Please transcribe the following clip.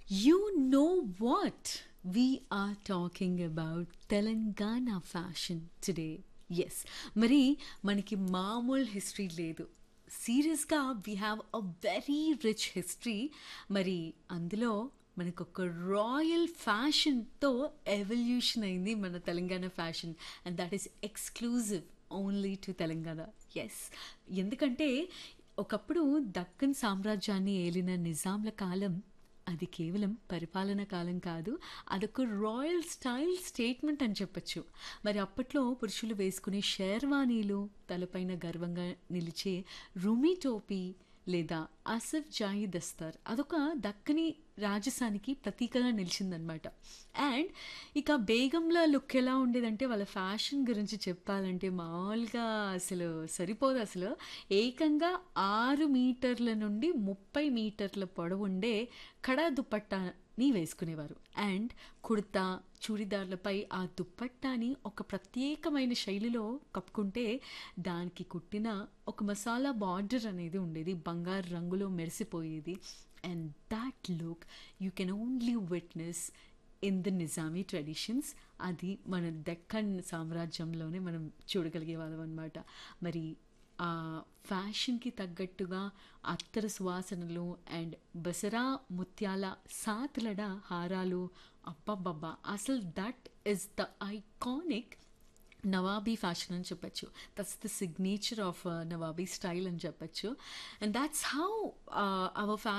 You know what? We are talking about Telangana fashion today yes మరి మనకి మామూలు history లేదు సీరియస్గా we have a very rich history మరి అందులో మనకు ఒక రాయల్ ఫ్యాషన్తో ఎవల్యూషన్ అయింది మన Telangana fashion and that is exclusive only to Telangana yes ఎందుకంటే ఒకప్పుడు దక్కన్ సామ్రాజ్యాన్ని ఏలిన నిజాంల కాలం అది కేవలం పరిపాలన కాలం కాదు అదొక రాయల్ స్టైల్ స్టేట్మెంట్ అని చెప్పచ్చు మరి అప్పట్లో పురుషులు వేసుకునే షేర్వానీలు తలపైన గర్వంగా నిలిచే రుమి టోపీ లేదా అసఫ్ జాయి దస్తార్ అదొక దక్కని రాజసానికి ప్రతీకగా నిలిచిందనమాట అండ్ ఇక బేగంల లుక్ ఎలా ఉండేదంటే వాళ్ళ ఫ్యాషన్ గురించి చెప్పాలంటే మామూలుగా అసలు సరిపోదు అసలు ఏకంగా ఆరు మీటర్ల నుండి ముప్పై మీటర్ల పొడవు ఉండే కడా దుపట్టాని వేసుకునేవారు అండ్ కుర్తా చూడిదార్లపై ఆ దుప్పట్టాని ఒక ప్రత్యేకమైన శైలిలో కప్పుకుంటే దానికి కుట్టిన ఒక మసాలా బార్డర్ అనేది ఉండేది బంగారు రంగులో మెరిసిపోయేది and that look you can only witness in the Nizami traditions అది మన దక్కన్ సామ్రాజ్యంలోనే మనం చూడగలిగే వాళ్ళం అనమాట మరి ఆ ఫ్యాషన్కి తగ్గట్టుగా అత్తర సువాసనలు అండ్ బసరా ముత్యాల సాతులడ హారాలు అబ్బబ్బబ్బా అసలు that is the iconic Nawabi fashion అని చెప్పచ్చు that's the signature of Nawabi style అని చెప్పచ్చు అండ్ దాట్స్ హౌ అవర్